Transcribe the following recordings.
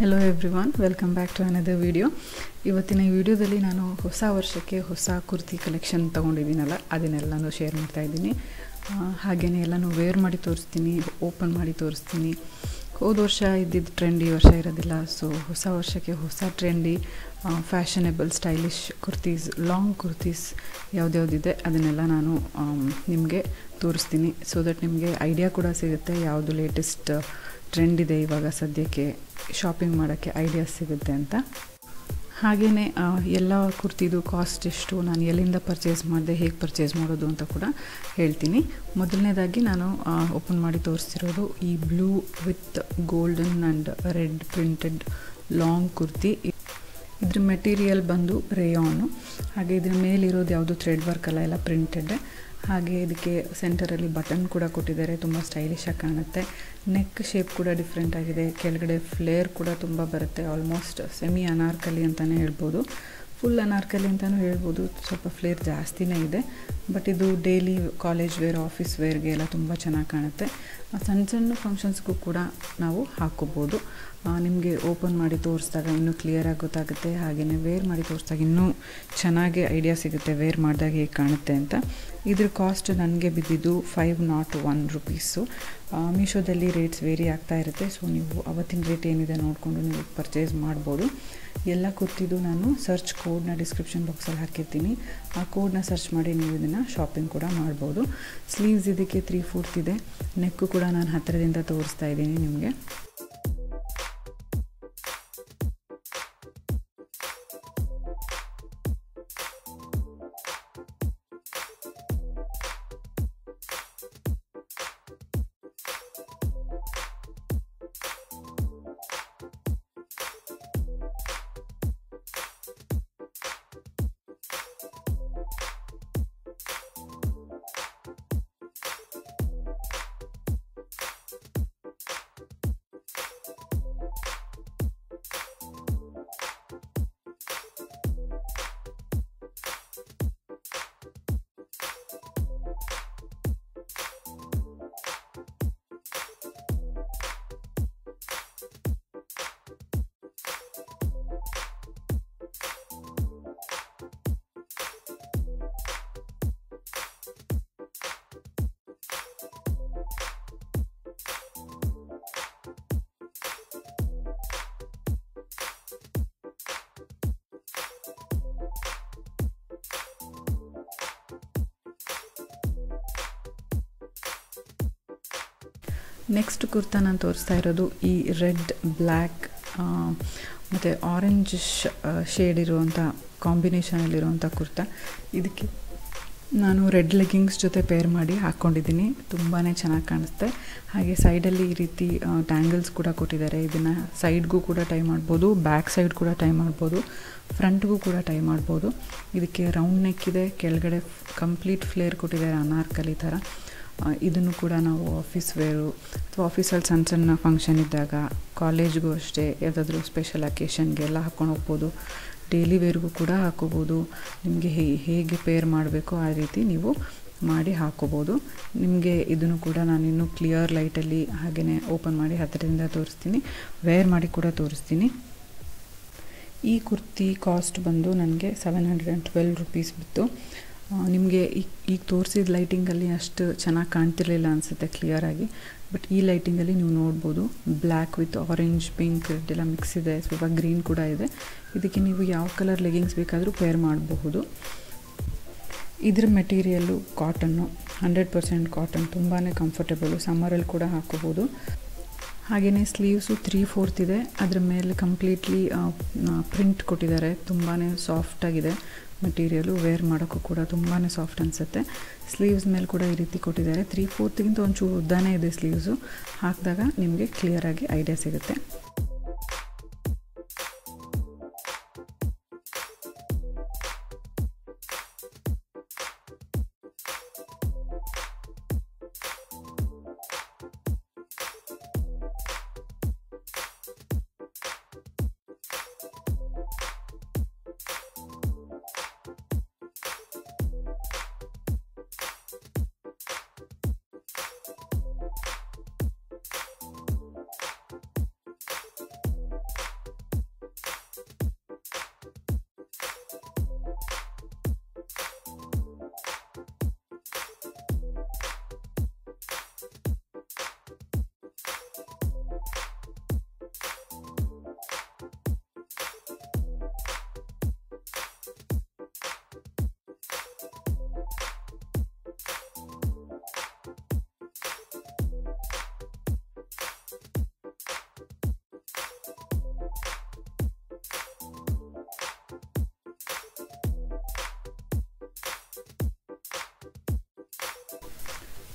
hello everyone welcome back to another video ಇವತ್ತಿನ ಈ ವಿಡಿಯೋದಲ್ಲಿ ನಾನು ಹೊಸ ವರ್ಷಕ್ಕೆ ಹೊಸ ಕುರ್ತಿ ಕಲೆಕ್ಷನ್ ತೊಗೊಂಡಿದ್ದೀನಲ್ಲ ಅದನ್ನೆಲ್ಲನೂ ಶೇರ್ ಮಾಡ್ತಾ ಇದ್ದೀನಿ ಹಾಗೆಯೇ ಎಲ್ಲನೂ ವೇರ್ ಮಾಡಿ ತೋರಿಸ್ತೀನಿ ಓಪನ್ ಮಾಡಿ ತೋರಿಸ್ತೀನಿ ಹೋದ ವರ್ಷ ಇದ್ದಿದ್ದು ಟ್ರೆಂಡ್ ಈ ವರ್ಷ ಇರೋದಿಲ್ಲ ಸೊ ಹೊಸ ವರ್ಷಕ್ಕೆ ಹೊಸ trendy fashionable stylish kurtis long kurtis ಯಾವ್ದ್ಯಾವ್ದಿದೆ ಅದನ್ನೆಲ್ಲ ನಾನು ನಿಮಗೆ ತೋರಿಸ್ತೀನಿ ಸೊ ದಟ್ ನಿಮಗೆ ಐಡಿಯಾ ಕೂಡ ಸಿಗುತ್ತೆ ಯಾವುದು ಲೇಟೆಸ್ಟ್ ಟ್ರೆಂಡ್ ಇದೆ ಇವಾಗ ಸದ್ಯಕ್ಕೆ ಶಾಪಿಂಗ್ ಮಾಡೋಕ್ಕೆ ಐಡಿಯಾಸ್ ಸಿಗುತ್ತೆ ಅಂತ ಹಾಗೆಯೇ ಎಲ್ಲ ಕುರ್ತಿದು ಕಾಸ್ಟ್ ಎಷ್ಟು ನಾನು ಎಲ್ಲಿಂದ ಪರ್ಚೇಸ್ ಮಾಡಿದೆ ಹೇಗೆ ಪರ್ಚೇಸ್ ಮಾಡೋದು ಅಂತ ಕೂಡ ಹೇಳ್ತೀನಿ ಮೊದಲನೇದಾಗಿ ನಾನು ಓಪನ್ ಮಾಡಿ ತೋರಿಸ್ತಿರೋದು ಈ blue with golden and red printed long kurti ಇದ್ರ ಮೆಟೀರಿಯಲ್ ಬಂದು ರೇಯಾನು ಹಾಗೆ ಇದ್ರ ಮೇಲಿರೋದು ಯಾವುದು ಥ್ರೆಡ್ ವರ್ಕ್ ಅಲ್ಲ ಎಲ್ಲ ಪ್ರಿಂಟೆಡ್ ಹಾಗೆ ಇದಕ್ಕೆ ಸೆಂಟರಲ್ಲಿ ಬಟನ್ ಕೂಡ ಕೊಟ್ಟಿದ್ದಾರೆ ತುಂಬ ಸ್ಟೈಲಿಶಾಗಿ ಕಾಣುತ್ತೆ ನೆಕ್ ಶೇಪ್ ಕೂಡ ಡಿಫ್ರೆಂಟ್ ಆಗಿದೆ ಕೆಳಗಡೆ ಫ್ಲೇರ್ ಕೂಡ ತುಂಬ ಬರುತ್ತೆ ಆಲ್ಮೋಸ್ಟ್ ಸೆಮಿ ಅನಾರ್ಕಲಿ ಅಂತಲೇ ಹೇಳ್ಬೋದು ಫುಲ್ ಅನಾರ್ಕಲಿ ಅಂತಲೂ ಹೇಳ್ಬೋದು ಸ್ವಲ್ಪ ಫ್ಲೇರ್ ಜಾಸ್ತಿನೇ ಇದೆ ಬಟ್ ಇದು ಡೈಲಿ ಕಾಲೇಜ್ ವೇರ್ ಆಫೀಸ್ ವೇರ್ಗೆ ಎಲ್ಲ ತುಂಬ ಚೆನ್ನಾಗಿ ಕಾಣುತ್ತೆ ಸಣ್ಣ ಸಣ್ಣ ಫಂಕ್ಷನ್ಸ್ಗೂ ಕೂಡ ನಾವು ಹಾಕೋಬೋದು ನಿಮಗೆ ಓಪನ್ ಮಾಡಿ ತೋರಿಸಿದಾಗ ಇನ್ನೂ ಕ್ಲಿಯರಾಗಿ ಗೊತ್ತಾಗುತ್ತೆ ಹಾಗೆಯೇ ವೇರ್ ಮಾಡಿ ತೋರಿಸಿದಾಗ ಇನ್ನೂ ಚೆನ್ನಾಗಿ ಐಡಿಯಾ ಸಿಗುತ್ತೆ ವೇರ್ ಮಾಡಿದಾಗ ಹೇಗೆ ಕಾಣುತ್ತೆ ಅಂತ ಇದ್ರ ಕಾಸ್ಟ್ ನನಗೆ ಬಿದ್ದಿದ್ದು ಫೈವ್ ನಾಟ್ ಒನ್ ರುಪೀಸು ಮೀಶೋದಲ್ಲಿ ರೇಟ್ಸ್ ವೇರಿ ಆಗ್ತಾ ಇರುತ್ತೆ ಸೊ ನೀವು ಅವತ್ತಿನ ರೇಟ್ ಏನಿದೆ ನೋಡಿಕೊಂಡು ನೀವು ಪರ್ಚೇಸ್ ಮಾಡ್ಬೋದು ಎಲ್ಲ ಕುರ್ತಿದ್ದು ನಾನು ಸರ್ಚ್ ಕೋಡ್ನ ಡಿಸ್ಕ್ರಿಪ್ಷನ್ ಬಾಕ್ಸಲ್ಲಿ ಹಾಕಿರ್ತೀನಿ ಆ ಕೋಡ್ನ ಸರ್ಚ್ ಮಾಡಿ ನೀವು ಇದನ್ನು ಶಾಪಿಂಗ್ ಕೂಡ ಮಾಡ್ಬೋದು ಸ್ಲೀವ್ಸ್ ಇದಕ್ಕೆ ತ್ರೀ ಫೋರ್ತ್ ಇದೆ ನೆಕ್ಕು ಕೂಡ ನಾನು ಹತ್ತಿರದಿಂದ ತೋರಿಸ್ತಾ ಇದ್ದೀನಿ ನಿಮಗೆ ನೆಕ್ಸ್ಟ್ ಕುರ್ತಾ ನಾನು ತೋರಿಸ್ತಾ ಇರೋದು ಈ ರೆಡ್ ಬ್ಲ್ಯಾಕ್ ಮತ್ತು ಆರೆಂಜ್ ಶೇಡ್ ಇರುವಂಥ ಕಾಂಬಿನೇಷನಲ್ಲಿರುವಂಥ ಕುರ್ತಾ ಇದಕ್ಕೆ ನಾನು ರೆಡ್ ಲೆಗ್ಗಿಂಗ್ಸ್ ಜೊತೆ ಪೇರ್ ಮಾಡಿ ಹಾಕ್ಕೊಂಡಿದ್ದೀನಿ ತುಂಬಾ ಚೆನ್ನಾಗಿ ಕಾಣಿಸುತ್ತೆ ಹಾಗೆ ಸೈಡಲ್ಲಿ ಈ ರೀತಿ ಟ್ಯಾಂಗಲ್ಸ್ ಕೂಡ ಕೊಟ್ಟಿದ್ದಾರೆ ಇದನ್ನು ಸೈಡ್ಗೂ ಕೂಡ ಟೈ ಮಾಡ್ಬೋದು ಬ್ಯಾಕ್ ಸೈಡ್ ಕೂಡ ಟೈ ಮಾಡ್ಬೋದು ಫ್ರಂಟ್ಗೂ ಕೂಡ ಟೈ ಮಾಡ್ಬೋದು ಇದಕ್ಕೆ ರೌಂಡ್ ನೆಕ್ ಇದೆ ಕೆಳಗಡೆ ಕಂಪ್ಲೀಟ್ ಫ್ಲೇರ್ ಕೊಟ್ಟಿದ್ದಾರೆ ಅನಾರ್ಕಲಿ ಥರ ಇದನ್ನು ಕೂಡ ನಾವು ಆಫೀಸ್ ವೇರು ಅಥವಾ ಆಫೀಸಲ್ಲಿ ಸಣ್ಣ ಸಣ್ಣ ಫಂಕ್ಷನ್ ಇದ್ದಾಗ ಕಾಲೇಜ್ಗೂ ಅಷ್ಟೇ ಯಾವುದಾದ್ರೂ ಸ್ಪೆಷಲ್ ಅಕೇಶನ್ಗೆಲ್ಲ ಹಾಕ್ಕೊಂಡು ಹೋಗ್ಬೋದು ಡೈಲಿ ವೇರ್ಗೂ ಕೂಡ ಹಾಕೋಬೋದು ನಿಮಗೆ ಹೇ ಹೇಗೆ ಪೇರ್ ಮಾಡಬೇಕೋ ಆ ರೀತಿ ನೀವು ಮಾಡಿ ಹಾಕೋಬೋದು ನಿಮಗೆ ಇದನ್ನು ಕೂಡ ನಾನು ಇನ್ನೂ ಕ್ಲಿಯರ್ ಲೈಟಲ್ಲಿ ಹಾಗೆಯೇ ಓಪನ್ ಮಾಡಿ ಹತ್ತಿರದಿಂದ ತೋರಿಸ್ತೀನಿ ವೇರ್ ಮಾಡಿ ಕೂಡ ತೋರಿಸ್ತೀನಿ ಈ ಕುರ್ತಿ ಕಾಸ್ಟ್ ಬಂದು ನನಗೆ seven hundred and twelve rupees ಬಿತ್ತು ನಿಮಗೆ ಈಗ ಈಗ ತೋರಿಸಿದ ಲೈಟಿಂಗಲ್ಲಿ ಅಷ್ಟು ಚೆನ್ನಾಗಿ ಕಾಣ್ತಿರ್ಲಿಲ್ಲ ಅನಿಸುತ್ತೆ ಕ್ಲಿಯರಾಗಿ ಬಟ್ ಈ ಲೈಟಿಂಗಲ್ಲಿ ನೀವು ನೋಡ್ಬೋದು ಬ್ಲ್ಯಾಕ್ ವಿತ್ ಆರೆಂಜ್ ಪಿಂಕ್ ಎಲ್ಲ ಮಿಕ್ಸ್ ಇದೆ ಸ್ವಲ್ಪ ಗ್ರೀನ್ ಕೂಡ ಇದೆ ಇದಕ್ಕೆ ನೀವು ಯಾವ ಕಲರ್ ಲೆಗಿಂಗ್ಸ್ ಬೇಕಾದರೂ ಪೇರ್ ಮಾಡಬಹುದು ಇದ್ರ material cotton hundred percent cotton ತುಂಬಾ ಕಂಫರ್ಟೇಬಲು ಸಮ್ಮರಲ್ಲಿ ಕೂಡ ಹಾಕೋಬೋದು ಹಾಗೆಯೇ ಸ್ಲೀವ್ಸು ತ್ರೀ ಫೋರ್ತ್ ಇದೆ ಅದರ ಮೇಲೆ ಕಂಪ್ಲೀಟ್ಲಿ ಪ್ರಿಂಟ್ ಕೊಟ್ಟಿದ್ದಾರೆ ತುಂಬಾ ಸಾಫ್ಟಾಗಿದೆ ಮೆಟೀರಿಯಲು ವೇರ್ ಮಾಡೋಕ್ಕೂ ಕೂಡ ತುಂಬಾ ಸಾಫ್ಟ್ ಅನಿಸುತ್ತೆ ಸ್ಲೀವ್ಸ್ ಮೇಲೆ ಕೂಡ ಈ ರೀತಿ ಕೊಟ್ಟಿದ್ದಾರೆ ತ್ರೀ ಫೋರ್ತ್ಗಿಂತ ಒಂಚೂರು ಉದ್ದಾನೇ ಇದೆ ಸ್ಲೀವ್ಸು ಹಾಕಿದಾಗ ನಿಮಗೆ ಕ್ಲಿಯರಾಗಿ ಐಡಿಯಾ ಸಿಗುತ್ತೆ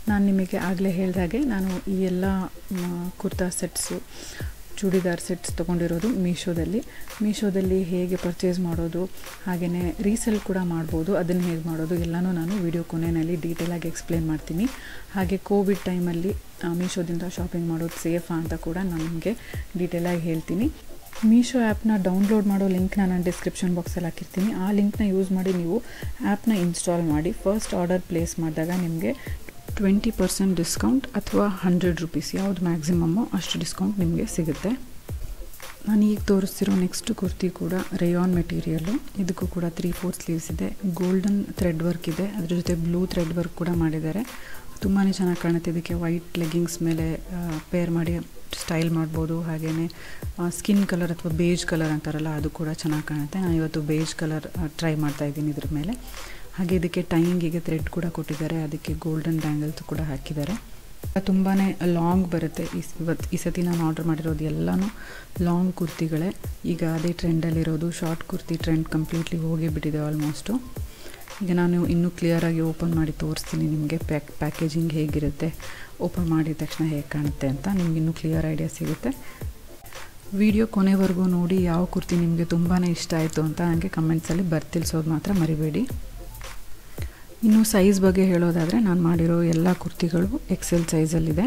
ನಾನು ನಿಮಗೆ ಆಗಲೇ ಹೇಳಿದಾಗೆ ನಾನು ಈ ಎಲ್ಲ ಕುರ್ತಾ ಸೆಟ್ಸು ಚೂಡಿದಾರ್ ಸೆಟ್ಸ್ ತೊಗೊಂಡಿರೋದು ಮೀಶೋದಲ್ಲಿ ಮೀಶೋದಲ್ಲಿ ಹೇಗೆ ಪರ್ಚೇಸ್ ಮಾಡೋದು ಹಾಗೆಯೇ ರೀಸೆಲ್ ಕೂಡ ಮಾಡ್ಬೋದು ಅದನ್ನು ಹೇಗೆ ಮಾಡೋದು ಎಲ್ಲನೂ ನಾನು ವಿಡಿಯೋ ಕೊನೆಯಲ್ಲಿ ಡೀಟೇಲಾಗಿ ಎಕ್ಸ್ಪ್ಲೇನ್ ಮಾಡ್ತೀನಿ ಹಾಗೆ ಕೋವಿಡ್ ಟೈಮಲ್ಲಿ ಮೀಶೋದಿಂದ ಶಾಪಿಂಗ್ ಮಾಡೋದು ಸೇಫಾ ಅಂತ ಕೂಡ ನಾನು ನಿಮಗೆ ಡೀಟೇಲಾಗಿ ಹೇಳ್ತೀನಿ ಮೀಶೋ ಆ್ಯಪ್ನ ಡೌನ್ಲೋಡ್ ಮಾಡೋ ಲಿಂಕ್ನ ನಾನು ಡಿಸ್ಕ್ರಿಪ್ಷನ್ ಬಾಕ್ಸಲ್ಲಿ ಹಾಕಿರ್ತೀನಿ ಆ ಲಿಂಕ್ನ ಯೂಸ್ ಮಾಡಿ ನೀವು ಆ್ಯಪ್ನ ಇನ್ಸ್ಟಾಲ್ ಮಾಡಿ ಫಸ್ಟ್ ಆರ್ಡರ್ ಪ್ಲೇಸ್ ಮಾಡಿದಾಗ ನಿಮಗೆ ಟ್ವೆಂಟಿ ಪರ್ಸೆಂಟ್ ಡಿಸ್ಕೌಂಟ್ ಅಥವಾ ಹಂಡ್ರೆಡ್ ರುಪೀಸ್ ಯಾವುದು ಮ್ಯಾಕ್ಸಿಮಮ್ಮು ಅಷ್ಟು ಡಿಸ್ಕೌಂಟ್ ನಿಮಗೆ ಸಿಗುತ್ತೆ ನಾನು ಈಗ ತೋರಿಸ್ತಿರೋ ನೆಕ್ಸ್ಟ್ ಕುರ್ತಿ ಕೂಡ ರೇಯಾನ್ ಮೆಟೀರಿಯಲ್ಲು ಇದಕ್ಕೂ ಕೂಡ ತ್ರೀ ಫೋರ್ ಸ್ಲೀವ್ಸ್ ಇದೆ ಗೋಲ್ಡನ್ ಥ್ರೆಡ್ ವರ್ಕ್ ಇದೆ ಅದ್ರ ಜೊತೆ ಬ್ಲೂ ಥ್ರೆಡ್ ವರ್ಕ್ ಕೂಡ ಮಾಡಿದ್ದಾರೆ ತುಂಬಾ ಚೆನ್ನಾಗಿ ಕಾಣುತ್ತೆ ಇದಕ್ಕೆ ವೈಟ್ ಲೆಗ್ಗಿಂಗ್ಸ್ ಮೇಲೆ ಪೇರ್ ಮಾಡಿ ಸ್ಟೈಲ್ ಮಾಡ್ಬೋದು ಹಾಗೆಯೇ ಸ್ಕಿನ್ ಕಲರ್ ಅಥವಾ ಬೇಜ್ ಕಲರ್ ಅಂತಾರಲ್ಲ ಅದು ಕೂಡ ಚೆನ್ನಾಗಿ ಕಾಣುತ್ತೆ ನಾನು ಇವತ್ತು ಬೇಜ್ ಕಲರ್ ಟ್ರೈ ಮಾಡ್ತಾಯಿದ್ದೀನಿ ಇದ್ರ ಮೇಲೆ ಹಾಗೆ ಇದಕ್ಕೆ ಟೈಂಗಿಗೆ ಥ್ರೆಡ್ ಕೂಡ ಕೊಟ್ಟಿದ್ದಾರೆ ಅದಕ್ಕೆ ಗೋಲ್ಡನ್ ಬ್ಯಾಂಗಲ್ಸ್ ಕೂಡ ಹಾಕಿದ್ದಾರೆ ತುಂಬಾ ಲಾಂಗ್ ಬರುತ್ತೆ ಈ ಇವತ್ತು ಈ ಸತಿ ನಾನು ಆರ್ಡರ್ ಮಾಡಿರೋದು ಎಲ್ಲನೂ ಲಾಂಗ್ ಕುರ್ತಿಗಳೇ ಈಗ ಅದೇ ಟ್ರೆಂಡಲ್ಲಿರೋದು ಶಾರ್ಟ್ ಕುರ್ತಿ ಟ್ರೆಂಡ್ ಕಂಪ್ಲೀಟ್ಲಿ ಹೋಗಿಬಿಟ್ಟಿದೆ ಆಲ್ಮೋಸ್ಟು ಈಗ ನಾನು ಇನ್ನೂ ಕ್ಲಿಯರಾಗಿ ಓಪನ್ ಮಾಡಿ ತೋರಿಸ್ತೀನಿ ನಿಮಗೆ ಪ್ಯಾಕ್ ಪ್ಯಾಕೇಜಿಂಗ್ ಹೇಗಿರುತ್ತೆ ಓಪನ್ ಮಾಡಿದ ತಕ್ಷಣ ಹೇಗೆ ಕಾಣುತ್ತೆ ಅಂತ ನಿಮ್ಗೆ ಇನ್ನೂ ಕ್ಲಿಯರ್ ಐಡಿಯಾ ಸಿಗುತ್ತೆ ವಿಡಿಯೋ ಕೊನೆವರೆಗೂ ನೋಡಿ ಯಾವ ಕುರ್ತಿ ನಿಮಗೆ ತುಂಬಾ ಇಷ್ಟ ಆಯಿತು ಅಂತ ನನಗೆ ಕಮೆಂಟ್ಸಲ್ಲಿ ಬರ್ತಿಲ್ಸೋದು ಮಾತ್ರ ಮರಿಬೇಡಿ ಇನ್ನು ಸೈಜ್ ಬಗ್ಗೆ ಹೇಳೋದಾದರೆ ನಾನು ಮಾಡಿರೋ ಎಲ್ಲ ಕುರ್ತಿಗಳು ಎಕ್ಸೆಲ್ ಸೈಜಲ್ಲಿದೆ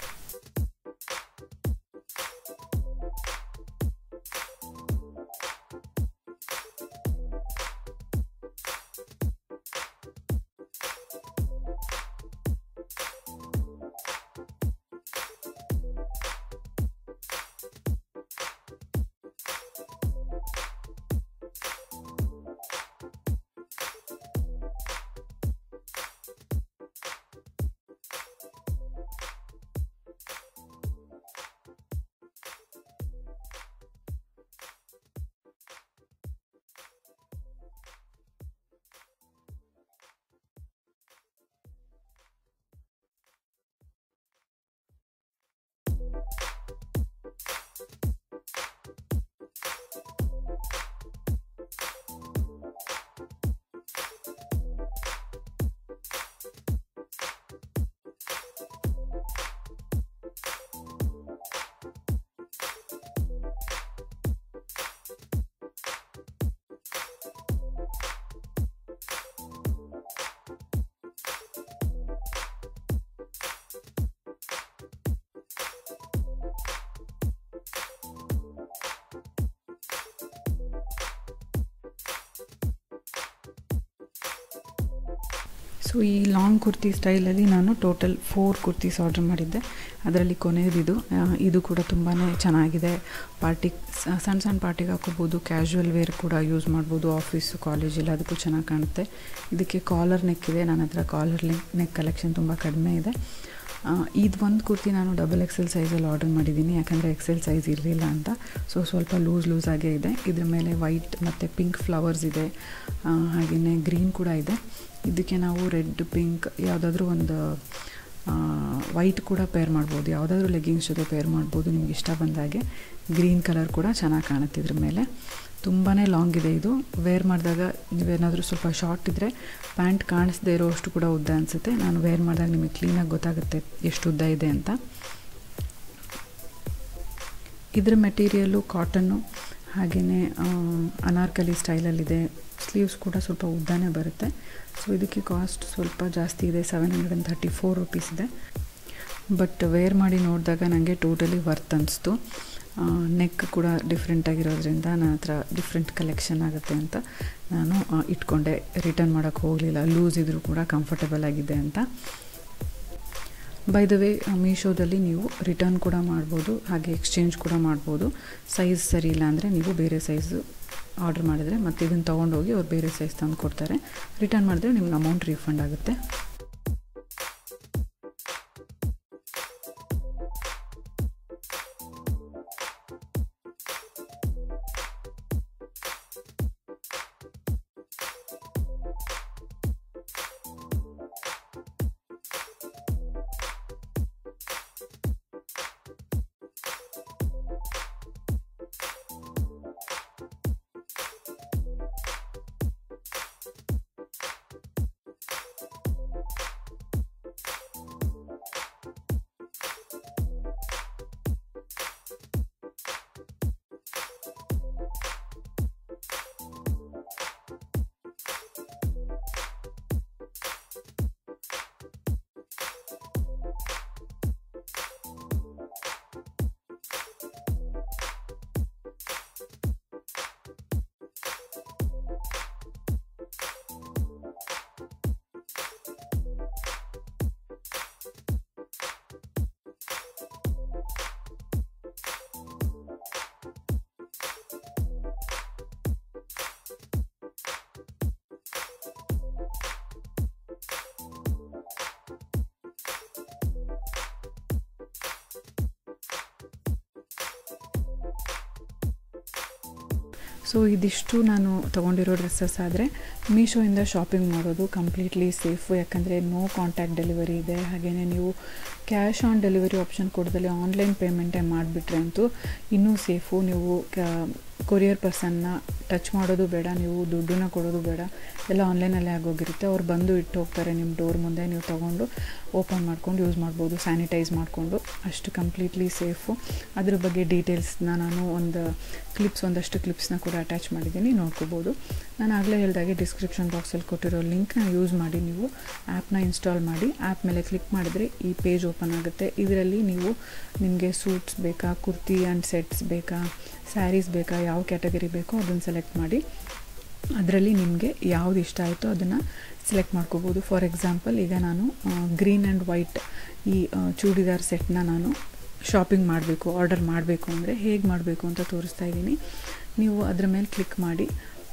ಸೊ ಈ ಲಾಂಗ್ ಕುರ್ತಿ ಸ್ಟೈಲಲ್ಲಿ ನಾನು ಟೋಟಲ್ ಫೋರ್ ಕುರ್ತೀಸ್ ಆರ್ಡ್ರ್ ಮಾಡಿದ್ದೆ ಅದರಲ್ಲಿ ಕೊನೆಯದಿದು ಇದು ಕೂಡ ತುಂಬಾ ಚೆನ್ನಾಗಿದೆ ಪಾರ್ಟಿ ಸಣ್ಣ ಸಣ್ಣ ಪಾರ್ಟಿಗೆ ಹಾಕೋಬೋದು ಕ್ಯಾಶುವಲ್ ವೇರ್ ಕೂಡ ಯೂಸ್ ಮಾಡ್ಬೋದು ಆಫೀಸು ಕಾಲೇಜಲ್ಲಿ ಅದಕ್ಕೂ ಚೆನ್ನಾಗಿ ಕಾಣುತ್ತೆ ಇದಕ್ಕೆ ಕಾಲರ್ ನೆಕ್ ಇದೆ ನನ್ನ ಹತ್ರ ಕಾಲರ್ ನೆಕ್ ಕಲೆಕ್ಷನ್ ತುಂಬ ಕಡಿಮೆ ಇದೆ ಇದು ಒಂದು ಕುರ್ತಿ ನಾನು ಡಬಲ್ ಎಕ್ಸೆಲ್ ಸೈಜಲ್ಲಿ ಆರ್ಡರ್ ಮಾಡಿದ್ದೀನಿ ಯಾಕಂದರೆ ಎಕ್ಸೆಲ್ ಸೈಜ್ ಇರಲಿಲ್ಲ ಅಂತ ಸೊ ಸ್ವಲ್ಪ ಲೂಸ್ ಲೂಸ್ ಆಗೇ ಇದೆ ಇದ್ರ ಮೇಲೆ ವೈಟ್ ಮತ್ತು ಪಿಂಕ್ ಫ್ಲವರ್ಸ್ ಇದೆ ಹಾಗೆಯೇ ಗ್ರೀನ್ ಕೂಡ ಇದೆ ಇದಕ್ಕೆ ನಾವು ರೆಡ್ ಪಿಂಕ್ ಯಾವುದಾದ್ರೂ ಒಂದು ವೈಟ್ ಕೂಡ ಪೇರ್ ಮಾಡ್ಬೋದು ಯಾವುದಾದ್ರೂ ಲೆಗ್ಗಿಂಗ್ಸ್ ಜೊತೆ ಪೇರ್ ಮಾಡ್ಬೋದು ನಿಮ್ಗೆ ಇಷ್ಟ ಬಂದಾಗೆ ಗ್ರೀನ್ ಕಲರ್ ಕೂಡ ಚೆನ್ನಾಗಿ ಕಾಣುತ್ತೆ ಇದ್ರ ಮೇಲೆ ತುಂಬಾ ಲಾಂಗ್ ಇದೆ ಇದು ವೇರ್ ಮಾಡಿದಾಗ ನೀವೇನಾದರೂ ಸ್ವಲ್ಪ ಶಾರ್ಟ್ ಇದ್ದರೆ ಪ್ಯಾಂಟ್ ಕಾಣಿಸ್ದೇ ಇರೋ ಅಷ್ಟು ಕೂಡ ಉದ್ದ ಅನಿಸುತ್ತೆ ನಾನು ವೇರ್ ಮಾಡಿದಾಗ ನಿಮಗೆ ಕ್ಲೀನಾಗಿ ಗೊತ್ತಾಗುತ್ತೆ ಎಷ್ಟು ಉದ್ದ ಇದೆ ಅಂತ ಇದ್ರ ಮೆಟೀರಿಯಲ್ಲು ಕಾಟನ್ನು ಹಾಗೆಯೇ ಅನಾರ್ಕಲಿ ಸ್ಟೈಲಲ್ಲಿದೆ ಸ್ಲೀವ್ಸ್ ಕೂಡ ಸ್ವಲ್ಪ ಉದ್ದನೇ ಬರುತ್ತೆ ಸೊ ಇದಕ್ಕೆ ಕಾಸ್ಟ್ ಸ್ವಲ್ಪ ಜಾಸ್ತಿ ಇದೆ seven hundred and thirty four rupees ಇದೆ ಬಟ್ ವೇರ್ ಮಾಡಿ ನೋಡಿದಾಗ ನನಗೆ ಟೋಟಲಿ ವರ್ತ್ ಅನಿಸ್ತು ನೆಕ್ ಕೂಡ ಡಿಫ್ರೆಂಟ್ ಆಗಿರೋದ್ರಿಂದ ನನ್ನ ಹತ್ರ ಡಿಫ್ರೆಂಟ್ ಕಲೆಕ್ಷನ್ ಆಗುತ್ತೆ ಅಂತ ನಾನು ಇಟ್ಕೊಂಡೆ ರಿಟರ್ನ್ ಮಾಡೋಕ್ಕೆ ಹೋಗಲಿಲ್ಲ ಲೂಸ್ ಇದ್ದರೂ ಕೂಡ ಕಂಫರ್ಟಬಲ್ ಆಗಿದೆ ಅಂತ ಬೈ ದ ವೇ ಮೀಶೋದಲ್ಲಿ ನೀವು ರಿಟರ್ನ್ ಕೂಡ ಮಾಡ್ಬೋದು ಹಾಗೆ ಎಕ್ಸ್ಚೇಂಜ್ ಕೂಡ ಮಾಡ್ಬೋದು ಸೈಜ್ ಸರಿ ಇಲ್ಲ ಅಂದರೆ ನೀವು ಬೇರೆ ಸೈಜು ಆರ್ಡ್ರ್ ಮಾಡಿದರೆ ಮತ್ತು ಇದನ್ನು ತೊಗೊಂಡೋಗಿ ಅವ್ರು ಬೇರೆ ಸೈಜ್ ತಂದು ಕೊಡ್ತಾರೆ ರಿಟರ್ನ್ ಮಾಡಿದ್ರೆ ನಿಮ್ಗೆ ಅಮೌಂಟ್ ರೀಫಂಡ್ ಆಗುತ್ತೆ ಸೊ ಇದಿಷ್ಟು ನಾನು ತೊಗೊಂಡಿರೋ ಡ್ರೆಸ್ಸಸ್ ಆದರೆ ಮೀಶೋಯಿಂದ ಶಾಪಿಂಗ್ ಮಾಡೋದು ಕಂಪ್ಲೀಟ್ಲಿ ಸೇಫು ಯಾಕಂದರೆ ನೋ ಕಾಂಟ್ಯಾಕ್ಟ್ ಡೆಲಿವರಿ ಇದೆ ಹಾಗೆಯೇ ನೀವು ಕ್ಯಾಶ್ ಆನ್ ಡೆಲಿವರಿ ಆಪ್ಷನ್ ಕೊಡದಲ್ಲಿ ಆನ್ಲೈನ್ ಪೇಮೆಂಟೇ ಮಾಡಿಬಿಟ್ರೆ ಅಂತೂ ಇನ್ನೂ ಸೇಫು ನೀವು ಕೊರಿಯರ್ ಪರ್ಸನ್ನ ಟಚ್ ಮಾಡೋದು ಬೇಡ ನೀವು ದುಡ್ಡನ್ನ ಕೊಡೋದು ಬೇಡ ಎಲ್ಲ ಆನ್ಲೈನಲ್ಲೇ ಆಗೋಗಿರುತ್ತೆ ಅವ್ರು ಬಂದು ಇಟ್ಟು ಹೋಗ್ತಾರೆ ನಿಮ್ಮ ಡೋರ್ ಮುಂದೆ ನೀವು ತೊಗೊಂಡು ಓಪನ್ ಮಾಡ್ಕೊಂಡು ಯೂಸ್ ಮಾಡ್ಬೋದು ಸ್ಯಾನಿಟೈಸ್ ಮಾಡಿಕೊಂಡು ಅಷ್ಟು ಕಂಪ್ಲೀಟ್ಲಿ ಸೇಫು ಅದ್ರ ಬಗ್ಗೆ ಡೀಟೇಲ್ಸ್ನ ನಾನು ಒಂದು ಕ್ಲಿಪ್ಸ್ ಒಂದಷ್ಟು ಕ್ಲಿಪ್ಸ್ನ ಕೂಡ ಅಟ್ಯಾಚ್ ಮಾಡಿದ್ದೀನಿ ನೋಡ್ಕೋಬೋದು ನಾನು ಆಗಲೇ ಹೇಳಿದಾಗೆ ಡಿಸ್ಕ್ರಿಪ್ಷನ್ ಬಾಕ್ಸಲ್ಲಿ ಕೊಟ್ಟಿರೋ ಲಿಂಕ್ನ ಯೂಸ್ ಮಾಡಿ ನೀವು ಆ್ಯಪ್ನ ಇನ್ಸ್ಟಾಲ್ ಮಾಡಿ ಆ್ಯಪ್ ಮೇಲೆ ಕ್ಲಿಕ್ ಮಾಡಿದರೆ ಈ ಪೇಜ್ ಓಪನ್ ಆಗುತ್ತೆ ಇದರಲ್ಲಿ ನೀವು ನಿಮಗೆ ಸೂಟ್ಸ್ ಬೇಕಾ ಕುರ್ತಿ ಆ್ಯಂಡ್ ಸೆಟ್ಸ್ ಬೇಕಾ ಸ್ಯಾರೀಸ್ ಬೇಕಾ ಯಾವ ಕ್ಯಾಟಗರಿ ಬೇಕೋ ಅದನ್ನು ಸೆಲೆಕ್ಟ್ ಮಾಡಿ ಅದರಲ್ಲಿ ನಿಮಗೆ ಯಾವುದು ಇಷ್ಟ ಆಯಿತೋ ಅದನ್ನು ಸೆಲೆಕ್ಟ್ ಮಾಡ್ಕೋಬೋದು ಫಾರ್ ಎಕ್ಸಾಂಪಲ್ ಈಗ ನಾನು ಗ್ರೀನ್ ಆ್ಯಂಡ್ ವೈಟ್ ಈ ಚೂಡಿದಾರ್ ಸೆಟ್ನ ನಾನು ಶಾಪಿಂಗ್ ಮಾಡಬೇಕು ಆರ್ಡರ್ ಮಾಡಬೇಕು ಅಂದರೆ ಹೇಗೆ ಮಾಡಬೇಕು ಅಂತ ತೋರಿಸ್ತಾ ಇದ್ದೀನಿ ನೀವು ಅದರ ಮೇಲೆ ಕ್ಲಿಕ್ ಮಾಡಿ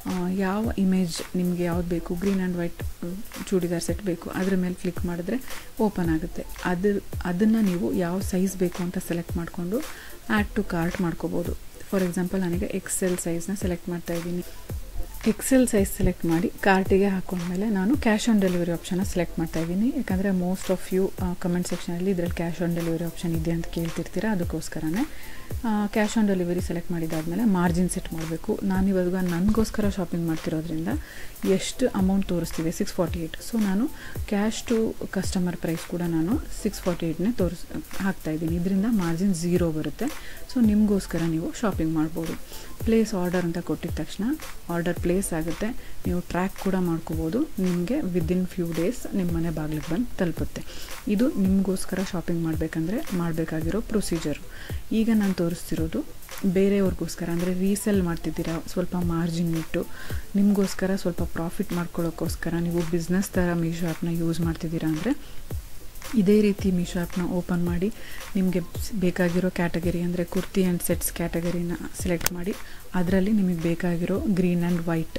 ಯಾವ ಇಮೇಜ್ ನಿಮಗೆ ಯಾವ್ದು ಬೇಕು green and white churidar set ಬೇಕು ಅದ್ರ ಮೇಲೆ ಕ್ಲಿಕ್ ಮಾಡಿದ್ರೆ ಓಪನ್ ಆಗುತ್ತೆ ಅದು ಅದನ್ನು ನೀವು ಯಾವ ಸೈಜ್ ಬೇಕು ಅಂತ ಸೆಲೆಕ್ಟ್ ಮಾಡಿಕೊಂಡು ಆ್ಯಡ್ ಟು ಕಾರ್ಟ್ ಮಾಡ್ಕೋಬೋದು ಫಾರ್ ಎಕ್ಸಾಂಪಲ್ ನನಗೆ ಎಕ್ಸೆಲ್ ಸೈಜ್ನ ಸೆಲೆಕ್ಟ್ ಮಾಡ್ತಾ ಇದ್ದೀನಿ ಎಕ್ಸೆಲ್ ಸೈಜ್ ಸೆಲೆಕ್ಟ್ ಮಾಡಿ ಕಾರ್ಟಿಗೆ ಹಾಕೊಂಡ್ಮೇಲೆ ನಾನು ಕ್ಯಾಶ್ ಆನ್ ಡೆಲಿವರಿ ಆಪ್ಷನ್ನ ಸೆಲೆಕ್ಟ್ ಮಾಡ್ತಾ ಇದ್ದೀನಿ ಯಾಕಂದರೆ ಮೋಸ್ಟ್ ಆಫ್ ಯು ಕಮೆಂಟ್ ಸೆಕ್ಷನಲ್ಲಿ ಇದರಲ್ಲಿ ಕ್ಯಾಶ್ ಆನ್ ಡೆಲಿವರಿ ಆಪ್ಷನ್ ಇದೆ ಅಂತ ಕೇಳ್ತಿರ್ತೀರ ಅದಕ್ಕೋಸ್ಕರನೇ ಕ್ಯಾಶ್ ಆನ್ ಡೆಲಿವರಿ ಸೆಲೆಕ್ಟ್ ಮಾಡಿದಾದಮೇಲೆ ಮಾರ್ಜಿನ್ ಸೆಟ್ ಮಾಡಬೇಕು ನಾನು ಇವಾಗ ನನಗೋಸ್ಕರ ಶಾಪಿಂಗ್ ಮಾಡ್ತಿರೋದ್ರಿಂದ ಎಷ್ಟು ಅಮೌಂಟ್ ತೋರಿಸ್ತಿದೆ ಸಿಕ್ಸ್ ಫಾರ್ಟಿ ಏಯ್ಟ್ ಸೊ ನಾನು ಕ್ಯಾಶ್ ಟು ಕಸ್ಟಮರ್ ಪ್ರೈಸ್ ಕೂಡ ನಾನು ಸಿಕ್ಸ್ ಫಾರ್ಟಿ ಏಯ್ಟ್ನೇ ತೋರಿಸ್ ಹಾಕ್ತಾಯಿದ್ದೀನಿ ಇದರಿಂದ ಮಾರ್ಜಿನ್ ಝೀರೋ ಬರುತ್ತೆ ಸೊ ನಿಮಗೋಸ್ಕರ ನೀವು ಶಾಪಿಂಗ್ ಮಾಡ್ಬೋದು ಪ್ಲೇಸ್ ಆರ್ಡರ್ ಅಂತ ಕೊಟ್ಟಿದ ತಕ್ಷಣ ಆರ್ಡರ್ ಪ್ಲೇಸ್ ಆಗುತ್ತೆ ನೀವು ಟ್ರ್ಯಾಕ್ ಕೂಡ ಮಾಡ್ಕೋಬೋದು ನಿಮಗೆ ವಿದಿನ್ ಫ್ಯೂ ಡೇಸ್ ನಿಮ್ಮ ಮನೆ ಬಾಗಿಲಿಗೆ ಬಂದು ತಲುಪುತ್ತೆ ಇದು ನಿಮಗೋಸ್ಕರ ಶಾಪಿಂಗ್ ಮಾಡಬೇಕಂದ್ರೆ ಮಾಡಬೇಕಾಗಿರೋ ಪ್ರೊಸೀಜರು ಈಗ ನಾನು ತೋರಿಸ್ತಿರೋದು ಬೇರೆಯವ್ರಿಗೋಸ್ಕರ ಅಂದರೆ ರೀಸೆಲ್ ಮಾಡ್ತಿದ್ದೀರಾ ಸ್ವಲ್ಪ ಮಾರ್ಜಿನ್ ಇಟ್ಟು ನಿಮಗೋಸ್ಕರ ಸ್ವಲ್ಪ ಪ್ರಾಫಿಟ್ ಮಾಡ್ಕೊಳ್ಳೋಕ್ಕೋಸ್ಕರ ನೀವು ಬಿಸ್ನೆಸ್ ಥರ ಮೀಶೋ ಆ್ಯಪ್ನ ಯೂಸ್ ಮಾಡ್ತಿದ್ದೀರಾ ಅಂದರೆ ಇದೇ ರೀತಿ ಮೀಶೋ ಆ್ಯಪ್ನ ಓಪನ್ ಮಾಡಿ ನಿಮಗೆ ಬೇಕಾಗಿರೋ ಕ್ಯಾಟಗರಿ ಅಂದರೆ ಕುರ್ತಿ ಆ್ಯಂಡ್ ಸೆಟ್ಸ್ ಕ್ಯಾಟಗರಿನ ಸೆಲೆಕ್ಟ್ ಮಾಡಿ ಅದರಲ್ಲಿ ನಿಮಗೆ ಬೇಕಾಗಿರೋ ಗ್ರೀನ್ ಆ್ಯಂಡ್ ವೈಟ್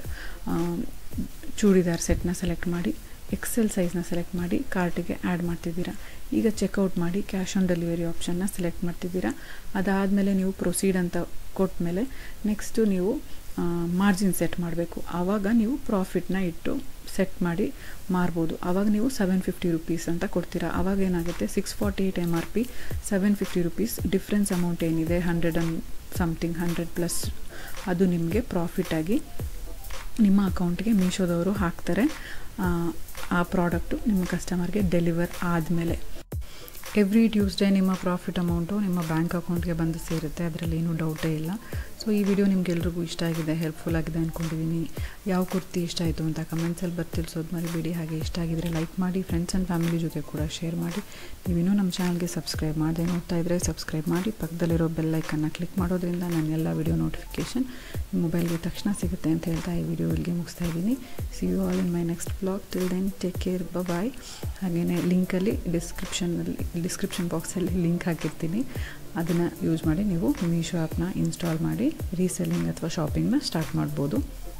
ಚೂಡಿದಾರ್ ಸೆಟ್ನ ಸೆಲೆಕ್ಟ್ ಮಾಡಿ ಎಕ್ಸೆಲ್ ಸೈಜ್ನ ಸೆಲೆಕ್ಟ್ ಮಾಡಿ ಕಾರ್ಟಿಗೆ ಆ್ಯಡ್ ಮಾಡ್ತಿದ್ದೀರಾ ಈಗ ಚೆಕ್ಔಟ್ ಮಾಡಿ ಕ್ಯಾಶ್ ಆನ್ ಡೆಲಿವರಿ ಆಪ್ಷನ್ನ ಸೆಲೆಕ್ಟ್ ಮಾಡ್ತಿದ್ದೀರಾ ಅದಾದಮೇಲೆ ನೀವು ಪ್ರೊಸೀಡ್ ಅಂತ ಕೊಟ್ಟ ಮೇಲೆ ನೆಕ್ಸ್ಟು ನೀವು ಮಾರ್ಜಿನ್ ಸೆಟ್ ಮಾಡಬೇಕು ಆವಾಗ ನೀವು ಪ್ರಾಫಿಟ್ನ ಇಟ್ಟು ಸೆಟ್ ಮಾಡಿ ಮಾರ್ಬೋದು ಆವಾಗ ನೀವು ಸೆವೆನ್ ಫಿಫ್ಟಿ ರುಪೀಸ್ ಅಂತ ಕೊಡ್ತೀರಾ ಆವಾಗ ಏನಾಗುತ್ತೆ six forty eight M R P seven fifty rupees difference amount ಏನಿದೆ hundred and something hundred plus ಅದು ನಿಮಗೆ ಪ್ರಾಫಿಟಾಗಿ ನಿಮ್ಮ ಅಕೌಂಟ್ಗೆ ಮೀಶೋದವರು ಹಾಕ್ತಾರೆ ಆ ಪ್ರಾಡಕ್ಟು ನಿಮ್ಮ ಕಸ್ಟಮರ್ಗೆ ಡೆಲಿವರ್ ಆದಮೇಲೆ ಎವ್ರಿ ಟ್ಯೂಸ್ಡೇ ನಿಮ್ಮ ಪ್ರಾಫಿಟ್ ಅಮೌಂಟು ನಿಮ್ಮ ಬ್ಯಾಂಕ್ ಅಕೌಂಟ್ಗೆ ಬಂದು ಸೇರುತ್ತೆ ಅದರಲ್ಲಿ ಏನೂ ಡೌಟೇ ಇಲ್ಲ ಸೊ ಈ ವಿಡಿಯೋ ನಿಮಗೆಲ್ರಿಗೂ ಇಷ್ಟ ಆಗಿದೆ ಹೆಲ್ಪ್ಫುಲ್ ಆಗಿದೆ ಅಂದ್ಕೊಂಡಿದ್ದೀನಿ ಯಾವ ಕುರ್ತಿ ಇಷ್ಟ ಆಯಿತು ಅಂತ ಕಮೆಂಟ್ಸಲ್ಲಿ ಬರ್ತಿ ತಿಳಿಸೋದು ಮರಿಬೇಡಿ ಹಾಗೆ ಇಷ್ಟ ಆಗಿದ್ರೆ ಲೈಕ್ ಮಾಡಿ ಫ್ರೆಂಡ್ಸ್ ಆ್ಯಂಡ್ ಫ್ಯಾಮಿಲಿ ಜೊತೆ ಕೂಡ ಶೇರ್ ಮಾಡಿ ನೀವಿನ್ನೂ ನಮ್ಮ ಚಾನಲ್ಗೆ ಸಬ್ಸ್ಕ್ರೈಬ್ ಮಾಡದೆ ನೋಡ್ತಾ ಇದ್ದರೆ ಸಬ್ಸ್ಕ್ರೈಬ್ ಮಾಡಿ ಪಕ್ಕದಲ್ಲಿರೋ ಬೆಲ್ಲೈಕನ್ನು ಕ್ಲಿಕ್ ಮಾಡೋದ್ರಿಂದ ನನ್ನ ಎಲ್ಲ ವಿಡಿಯೋ ನೋಟಿಫಿಕೇಷನ್ ಮೊಬೈಲ್ಗೆ ತಕ್ಷಣ ಸಿಗುತ್ತೆ ಅಂತ ಹೇಳ್ತಾ ಈ ವಿಡಿಯೋ ಇಲ್ಲಿಗೆ ಮುಗಿಸ್ತಾ ಇದ್ದೀನಿ see you all in my next blog till then take care bye ಹಾಗೆಯೇ ಲಿಂಕಲ್ಲಿ ಡಿಸ್ಕ್ರಿಪ್ಷನಲ್ಲಿ ಡಿಸ್ಕ್ರಿಪ್ಷನ್ ಬಾಕ್ಸಲ್ಲಿ ಲಿಂಕ್ ಹಾಕಿರ್ತೀನಿ ಅದನ್ನು ಯೂಸ್ ಮಾಡಿ ನೀವು ಮೀಶೋ ಆ್ಯಪ್ನ ಇನ್ಸ್ಟಾಲ್ ಮಾಡಿ ರೀಸೆಲ್ಲಿಂಗ್ ಅಥವಾ ಶಾಪಿಂಗ್ನ ಸ್ಟಾರ್ಟ್ ಮಾಡ್ಬೋದು